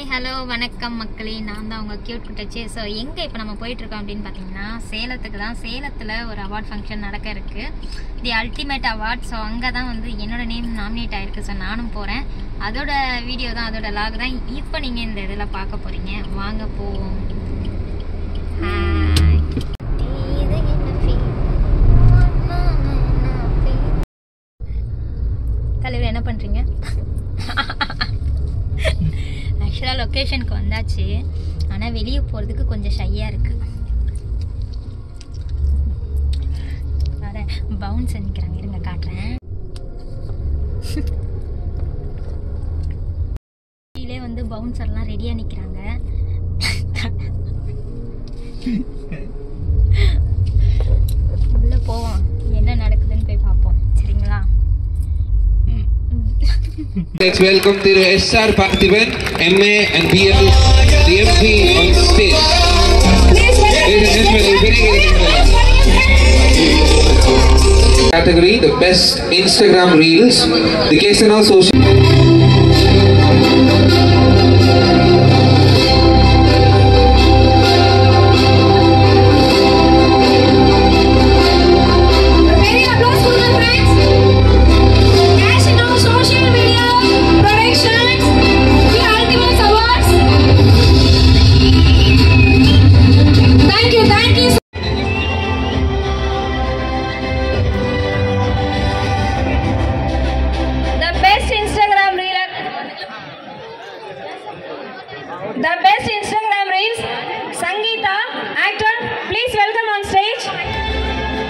Hi hello வணக்கம் மக்களே நான் தான் உங்கள் கியூட் குட்டச்சு ஸோ எங்கே இப்போ நம்ம போயிட்டுருக்கோம் அப்படின்னு பார்த்தீங்கன்னா சேலத்துக்கு தான் சேலத்தில் ஒரு அவார்ட் ஃபங்க்ஷன் நடக்க இருக்குது தி அல்டிமேட் அவார்ட் ஸோ அங்கே தான் வந்து என்னோட நேம் நாமினேட் ஆயிருக்கு ஸோ நானும் போகிறேன் அதோட வீடியோ தான் அதோட லாக் தான் இப்போ நீங்கள் இந்த இதில் பார்க்க போகிறீங்க வாங்க போவோம் Hi. இது என்ன feel? தலைவர் என்ன பண்ணுறீங்க ஆக்சுவலாக லொக்கேஷனுக்கு வந்தாச்சு ஆனால் வெளியே போகிறதுக்கு கொஞ்சம் ஷையாக இருக்குது வர பவுன்ஸ் நிற்கிறாங்க இருங்க காட்டுறேன் கீழே வந்து பவுன்சர்லாம் ரெடியாக நிற்கிறாங்க உள்ளே போவோம் என்ன நடக்குதுன்னு போய் பார்ப்போம் சரிங்களா Let's welcome Thiru S.R. Parthiban, MA and BL, the MP on stage. Ladies and gentlemen, very, very good. Category, the best Instagram Reels, the Kesana Social. Very applause for my friends. National Social Media Productions, the Ultimate Awards. Thank you, thank you. The best Instagram reel. The best Instagram reels. Sangeeta, actor, please welcome on stage.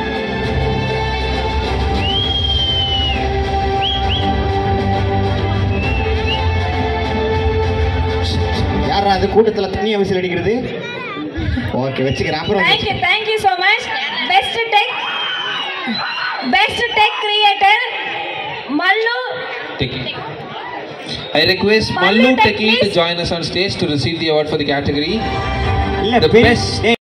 யாரா அது கூட்டத்துல தண்ணிய whistle அடிக்கிறது okay வச்சுக்கிறேன் அப்புறம் Thank you, thank you so much. Best tech, best tech creator, Mallu. I request Mallu Mallu Tech, Techie to please. join us on stage to receive the award for the category. இல்ல The பெரிய- best- டேய்,